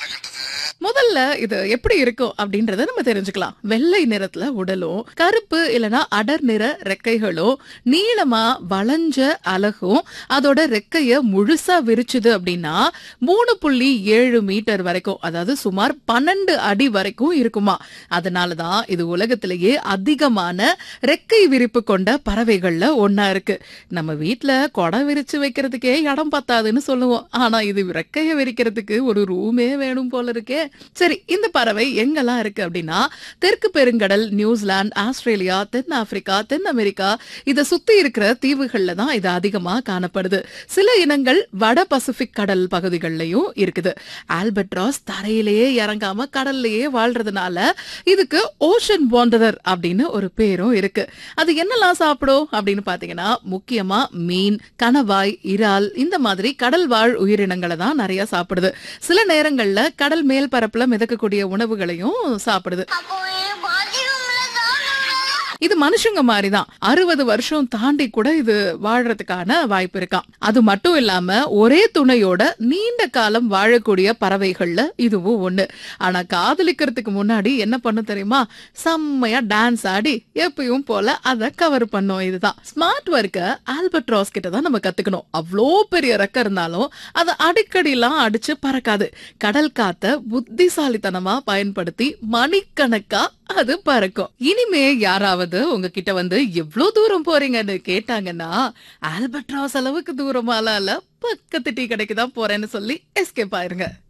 முதல்ல இது எப்படி இருக்கும் அப்படின்றத நம்ம தெரிஞ்சுக்கலாம் வெள்ளை நிறத்துல உடலும் கருப்பு இல்லனா அடர் நிற ரெக்கைகளும் நீளமா வளைஞ்ச அலகும் அதோட ரெக்கைய முழுசா விரிச்சுது அப்படின்னா மூணு புள்ளி ஏழு மீட்டர் வரைக்கும் அதாவது சுமார் பன்னெண்டு அடி வரைக்கும் இருக்குமா அதனாலதான் இது உலகத்திலேயே அதிகமான ரெக்கை விரிப்பு கொண்ட பறவைகள்ல ஒன்னா இருக்கு நம்ம வீட்ல கொடை விரிச்சு வைக்கிறதுக்கே இடம் பத்தாதுன்னு சொல்லுவோம் ஆனா இது ரெக்கைய விரிக்கிறதுக்கு ஒரு ரூமே வேணும் போல இருக்கே சரி இந்த பறவை எங்கெல்லாம் இருக்கு அப்படின்னா தெற்கு பெருங்கடல் நியூசிலாந்து ஆஸ்திரேலியா தென் ஆப்பிரிக்கா தென் அமெரிக்கா இத சுத்தி இருக்கிற தீவுகள்ல தான் இது அதிகமா காணப்படுது சில இனங்கள் வட பசிபிக் கடல் பகுதிகளிலையும் இருக்குது ஆல்பட்ராஸ் தரையிலேயே இறங்காம கடல்லையே வாழ்றதுனால இதுக்கு ஓஷன் வாண்டரர் அப்படின்னு ஒரு பேரும் இருக்கு அது என்னெல்லாம் சாப்பிடும் அப்படின்னு பாத்தீங்கன்னா முக்கியமா மீன் கணவாய் இறால் இந்த மாதிரி கடல் வாழ் உயிரினங்களை தான் நிறைய சாப்பிடுது சில நேரங்கள்ல கடல் மேல் பரப்புல மிதக்கக்கூடிய உணவுகளையும் சாப்பிடுது அப்போ என் பாத்ரூம்ல தான் இது மனுஷங்க மாதிரி தான் அறுபது வருஷம் தாண்டி கூட இது வாழ்றதுக்கான வாய்ப்பு இருக்காம் அது மட்டும் இல்லாம ஒரே துணையோட நீண்ட காலம் வாழக்கூடிய பறவைகள்ல இதுவும் ஒண்ணு ஆனா காதலிக்கிறதுக்கு முன்னாடி என்ன பண்ணும் தெரியுமா செம்மையா டான்ஸ் ஆடி எப்பயும் போல அதை கவர் பண்ணும் இதுதான் ஸ்மார்ட் ஒர்க்க ஆல்பட்ராஸ் கிட்ட தான் நம்ம கத்துக்கணும் அவ்வளோ பெரிய ரெக்க இருந்தாலும் அதை அடிக்கடிலாம் அடிச்சு பறக்காது கடல் காத்த புத்திசாலித்தனமா பயன்படுத்தி மணிக்கணக்கா அது பறக்கும் இனிமே யாராவது உங்ககிட்ட வந்து எவ்வளவு தூரம் போறீங்கன்னு கேட்டாங்கன்னா ஆல்பட்ராஸ் அளவுக்கு தூரமாலாம் இல்ல பக்கத்து டீ கடைக்கு தான் போறேன்னு சொல்லி எஸ்கேப் ஆயிருங்க